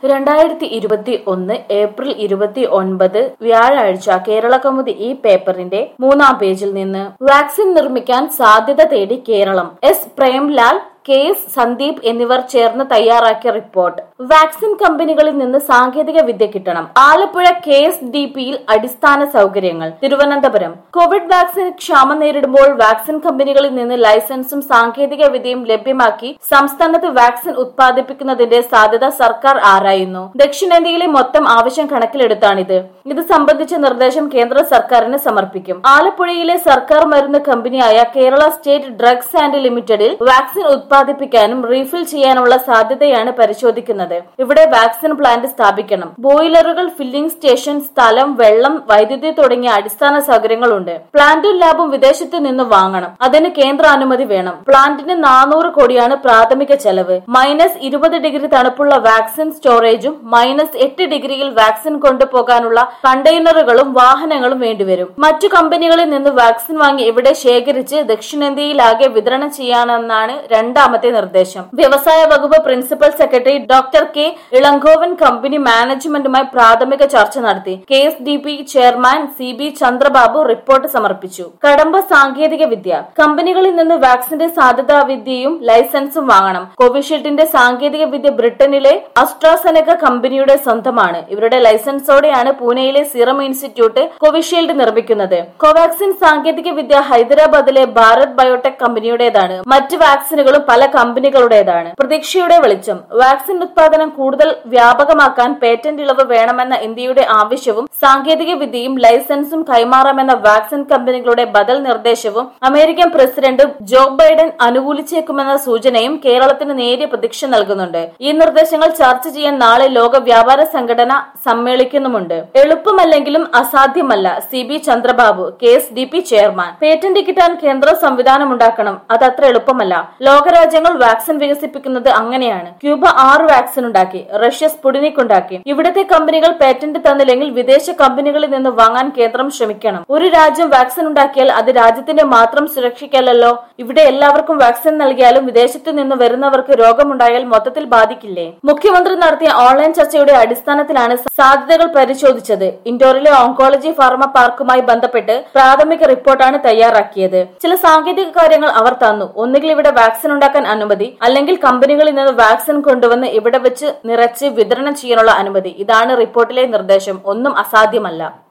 രണ്ടായിരത്തി ഇരുപത്തി ഒന്ന് ഏപ്രിൽ ഇരുപത്തി ഒൻപത് വ്യാഴാഴ്ച കേരള കൗമുദി ഈ പേപ്പറിന്റെ മൂന്നാം പേജിൽ നിന്ന് വാക്സിൻ നിർമ്മിക്കാൻ സാധ്യത തേടി Keralam S Premlal K S Sandeep എന്നിവർ ചേർന്ന് തയ്യാറാക്കിയ റിപ്പോർട്ട് വാക്സിൻ കമ്പനികളിൽ നിന്ന് സാങ്കേതിക വിദ്യ കിട്ടണം ആലപ്പുഴ കെ എസ് ഡി പിയിൽ അടിസ്ഥാന സൗകര്യങ്ങൾ തിരുവനന്തപുരം കോവിഡ് വാക്സിൻ ക്ഷാമം നേരിടുമ്പോൾ വാക്സിൻ കമ്പനികളിൽ നിന്ന് ലൈസൻസും സാങ്കേതിക വിദ്യയും ലഭ്യമാക്കി സംസ്ഥാനത്ത് വാക്സിൻ ഉത്പാദിപ്പിക്കുന്നതിന്റെ സാധ്യത സർക്കാർ ആരായുന്നു ദക്ഷിണേന്ത്യയിലെ മൊത്തം ആവശ്യം കണക്കിലെടുത്താണിത് ഇത് സംബന്ധിച്ച നിർദ്ദേശം കേന്ദ്ര സർക്കാരിന് സമർപ്പിക്കും ആലപ്പുഴയിലെ സർക്കാർ മരുന്ന് കമ്പനിയായ കേരള സ്റ്റേറ്റ് ഡ്രഗ്സ് ആൻഡ് ലിമിറ്റഡിൽ വാക്സിൻ ഉത്പാദിപ്പിക്കാനും റീഫിൽ ചെയ്യാനുള്ള സാധ്യതയാണ് പരിശോധിക്കുന്നത് ഇവിടെ വാക്സിൻ പ്ലാന്റ് സ്ഥാപിക്കണം ബോയിലറുകൾ ഫില്ലിംഗ് സ്റ്റേഷൻ സ്ഥലം വെള്ളം വൈദ്യുതി തുടങ്ങിയ അടിസ്ഥാന സൗകര്യങ്ങളുണ്ട് പ്ലാന്റും ലാബും വിദേശത്ത് നിന്ന് വാങ്ങണം അതിന് കേന്ദ്ര അനുമതി വേണം പ്ലാന്റിന് നാനൂറ് കോടിയാണ് പ്രാഥമിക ചെലവ് മൈനസ് ഇരുപത് ഡിഗ്രി തണുപ്പുള്ള വാക്സിൻ സ്റ്റോറേജും മൈനസ് എട്ട് ഡിഗ്രിയിൽ വാക്സിൻ കൊണ്ടുപോകാനുള്ള കണ്ടെയ്നറുകളും വാഹനങ്ങളും വേണ്ടിവരും മറ്റു കമ്പനികളിൽ നിന്ന് വാക്സിൻ വാങ്ങി ഇവിടെ ശേഖരിച്ച് ദക്ഷിണേന്ത്യയിലാകെ വിതരണം ചെയ്യാനെന്നാണ് രണ്ടാമത്തെ നിർദ്ദേശം വ്യവസായ വകുപ്പ് principal secretary doctor K Elangovan company മാനേജ്മെന്റുമായി പ്രാഥമിക ചർച്ച നടത്തി K S D P chairman C B Chandrababu report സമർപ്പിച്ചു കടമ്പ സാങ്കേതിക വിദ്യ കമ്പനികളിൽ നിന്ന് വാക്സിന്റെ സാധ്യതാ വിദ്യയും ലൈസൻസും വാങ്ങണം കോവിഷീൽഡിന്റെ സാങ്കേതിക വിദ്യ ബ്രിട്ടനിലെ അസ്ട്രാസെനക കമ്പനിയുടെ സ്വന്തമാണ് ഇവരുടെ ലൈസൻസോടെയാണ് പൂനെയിലെ സിറം ഇൻസ്റ്റിറ്റ്യൂട്ട് കോവിഷീൽഡ് നിർമ്മിക്കുന്നത് കോവാക്സിൻ സാങ്കേതിക വിദ്യ ഹൈദരാബാദിലെ ഭാരത് ബയോടെക് കമ്പനിയുടേതാണ് മറ്റ് വാക്സിനുകളും പല കമ്പനികളുടേതാണ് പ്രതീക്ഷയുടെ വെളിച്ചം വാക്സിൻ ഉത്പാദനം കൂടുതൽ വ്യാപകമാക്കാൻ പേറ്റന്റ് ഇളവ് വേണമെന്ന ഇന്ത്യയുടെ ആവശ്യവും സാങ്കേതിക വിദ്യയും ലൈസൻസും കൈമാറാമെന്ന വാക്സിൻ കമ്പനികളുടെ ബദൽ നിർദ്ദേശവും അമേരിക്കൻ പ്രസിഡന്റ് ജോ ബൈഡൻ അനുകൂലിച്ചേക്കുമെന്ന സൂചനയും കേരളത്തിന് നേരിയ പ്രതീക്ഷ നൽകുന്നുണ്ട് ഈ നിർദ്ദേശങ്ങൾ ചർച്ച ചെയ്യാൻ നാളെ ലോക വ്യാപാര സംഘടന സമ്മേളിക്കുന്നുമുണ്ട് എളുപ്പമല്ലെങ്കിലും അസാധ്യമല്ല C B Chandrababu K S D P chairman patent കിട്ടാൻ കേന്ദ്ര സംവിധാനം ഉണ്ടാക്കണം അത് അത്ര എളുപ്പമല്ല ലോകരാജ്യങ്ങൾ വാക്സിൻ വികസിപ്പിക്കുന്നത് അങ്ങനെയാണ് ക്യൂബ ആറ് വാക്സിൻ ഉണ്ടാക്കി റഷ്യ സ്പുടിനിക് ഉണ്ടാക്കി ഇവിടുത്തെ കമ്പനികൾ പേറ്റന്റ് തന്നില്ലെങ്കിൽ വിദേശ കമ്പനികളിൽ നിന്ന് വാങ്ങാൻ കേന്ദ്രം ശ്രമിക്കണം ഒരു രാജ്യം വാക്സിൻ ഉണ്ടാക്കിയാൽ അത് രാജ്യത്തിന്റെ മാത്രം സുരക്ഷയ്ക്കല്ലല്ലോ ഇവിടെ എല്ലാവർക്കും വാക്സിൻ നൽകിയാലും വിദേശത്തു നിന്ന് വരുന്നവർക്ക് രോഗമുണ്ടായാൽ മൊത്തത്തിൽ ബാധിക്കില്ലേ മുഖ്യമന്ത്രി നടത്തിയ ഓൺലൈൻ ചർച്ചയുടെ അടിസ്ഥാനത്തിലാണ് സാധ്യതകൾ പരിശോധിച്ചത് ഇൻഡോറിലെ ഓങ്കോളജി ഫാർമ പാർക്കുമായി ബന്ധപ്പെട്ട് പ്രാഥമിക റിപ്പോർട്ടാണ് തയ്യാറാക്കിയത് ചില സാങ്കേതിക കാര്യങ്ങൾ അവർ തന്നു ഒന്നുകിൽ ഇവിടെ വാക്സിൻ ഉണ്ടാക്കാൻ അനുമതി അല്ലെങ്കിൽ കമ്പനികളിൽ നിന്ന് വാക്സിൻ കൊണ്ടുവന്ന് ഇവിടെ വെച്ച് നിറച്ച് വിതരണം ചെയ്യാനുള്ള അനുമതി ഇതാണ് റിപ്പോർട്ടിലെ നിർദ്ദേശം ഒന്നും അസാധ്യമല്ല